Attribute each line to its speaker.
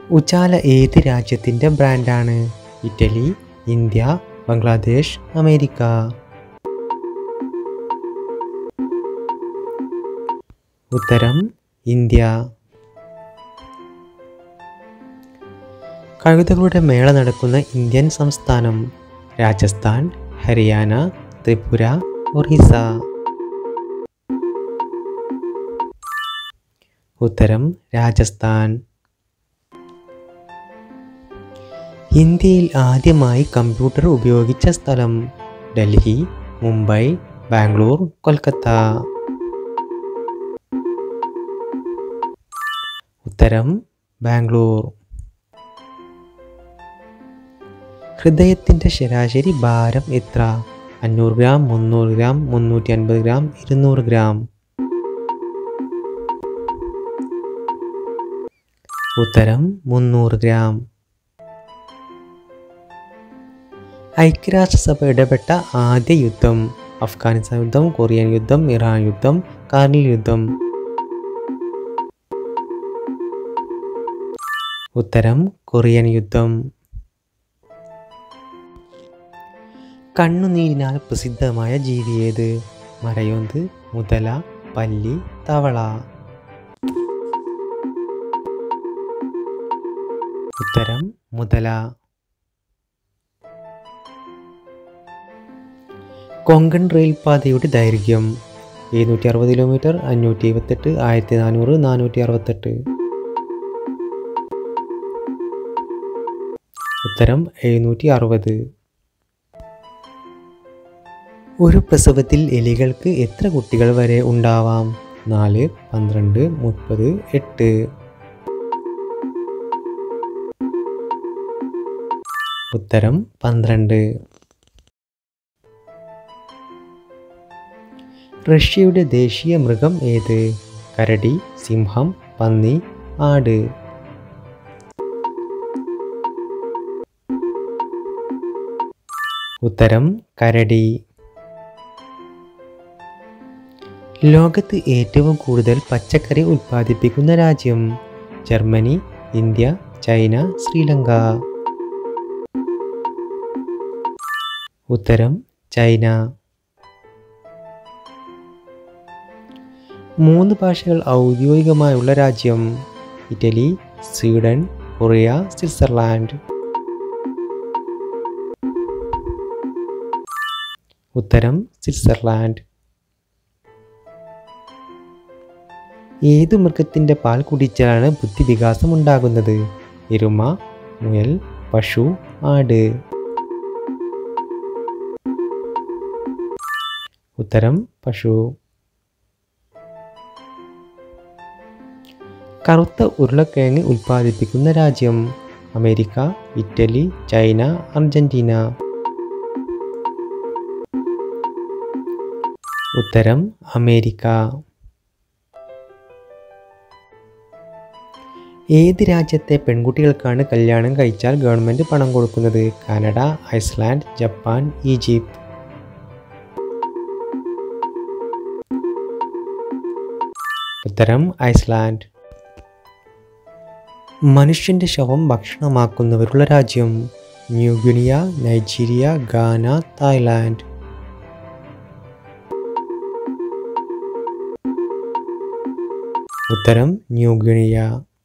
Speaker 1: ഉജാല ഏത് രാജ്യത്തിൻ്റെ ബ്രാൻഡാണ് ഇറ്റലി ഇന്ത്യ ബംഗ്ലാദേശ് അമേരിക്ക ഉത്തരം ഇന്ത്യ കഴുതകളുടെ മേള നടക്കുന്ന ഇന്ത്യൻ സംസ്ഥാനം രാജസ്ഥാൻ ഹരിയാന ത്രിപുര ഒറീസ ഉത്തരം രാജസ്ഥാൻ ഇന്ത്യയിൽ ആദ്യമായി കമ്പ്യൂട്ടർ ഉപയോഗിച്ച സ്ഥലം ഡൽഹി മുംബൈ ബാംഗ്ലൂർ കൊൽക്കത്ത ഉത്തരം ബാംഗ്ലൂർ ഹൃദയത്തിൻ്റെ ശരാശരി ഭാരം എത്ര അഞ്ഞൂറ് ഗ്രാം മുന്നൂറ് ഗ്രാം മുന്നൂറ്റി അൻപത് ഗ്രാം ഇരുന്നൂറ് ഗ്രാം ഉത്തരം മുന്നൂറ് ഗ്രാം ഐക്യരാഷ്ട്രസഭ ഇടപെട്ട ആദ്യ യുദ്ധം അഫ്ഗാനിസ്ഥാൻ യുദ്ധം കൊറിയൻ യുദ്ധം ഇറാൻ യുദ്ധം കാർഗിൽ യുദ്ധം ഉത്തരം കൊറിയൻ യുദ്ധം കണ്ണുനീരിനാൽ പ്രസിദ്ധമായ ജീവി ഏത് മരയോന്ത് മുതല പല്ലി തവള ഉത്തരം മുതല കൊങ്കൺ റെയിൽപാതയുടെ ദൈർഘ്യം എഴുന്നൂറ്റി അറുപത് കിലോമീറ്റർ അഞ്ഞൂറ്റി ഇരുപത്തെട്ട് ആയിരത്തി നാനൂറ് നാനൂറ്റി അറുപത്തെട്ട് ഉത്തരം എഴുന്നൂറ്റി അറുപത് ഒരു പ്രസവത്തിൽ എലികൾക്ക് എത്ര കുട്ടികൾ വരെ ഉണ്ടാവാം നാല് പന്ത്രണ്ട് മുപ്പത് എട്ട് ഉത്തരം പന്ത്രണ്ട് റഷ്യയുടെ ദേശീയ മൃഗം ഏത് കരടി സിംഹം പന്നി ആട് ഉത്തരം കരടി ലോകത്ത് ഏറ്റവും കൂടുതൽ പച്ചക്കറി ഉൽപ്പാദിപ്പിക്കുന്ന രാജ്യം ജർമ്മനി ഇന്ത്യ ചൈന ശ്രീലങ്ക ഉത്തരം ചൈന മൂന്ന് ഭാഷകൾ ഔദ്യോഗികമായുള്ള രാജ്യം ഇറ്റലി സ്വീഡൻ കൊറിയ സ്വിറ്റ്സർലാൻഡ് ഉത്തരം സ്വിറ്റ്സർലാൻഡ് ഏതു മൃഗത്തിൻ്റെ പാൽ കുടിച്ചാലാണ് ബുദ്ധിവികാസം ഉണ്ടാകുന്നത് എരുമ മുയൽ പശു ആട് ഉത്തരം പശു കറുത്ത ഉരുളക്കിഴങ്ങ് ഉൽപ്പാദിപ്പിക്കുന്ന രാജ്യം അമേരിക്ക ഇറ്റലി ചൈന അർജന്റീന ഉത്തരം അമേരിക്ക ഏത് രാജ്യത്തെ പെൺകുട്ടികൾക്കാണ് കല്യാണം കഴിച്ചാൽ ഗവൺമെൻറ് പണം കൊടുക്കുന്നത് കാനഡ ഐസ്ലാൻഡ് ജപ്പാൻ ഈജിപ്ത് ഉത്തരം ഐസ്ലാൻഡ് മനുഷ്യൻ്റെ ശവം ഭക്ഷണമാക്കുന്നവരുള്ള രാജ്യം ന്യൂഗിനിയ നൈജീരിയ ഗാന തായ്ലാൻഡ് ഉത്തരം ന്യൂഗിനിയ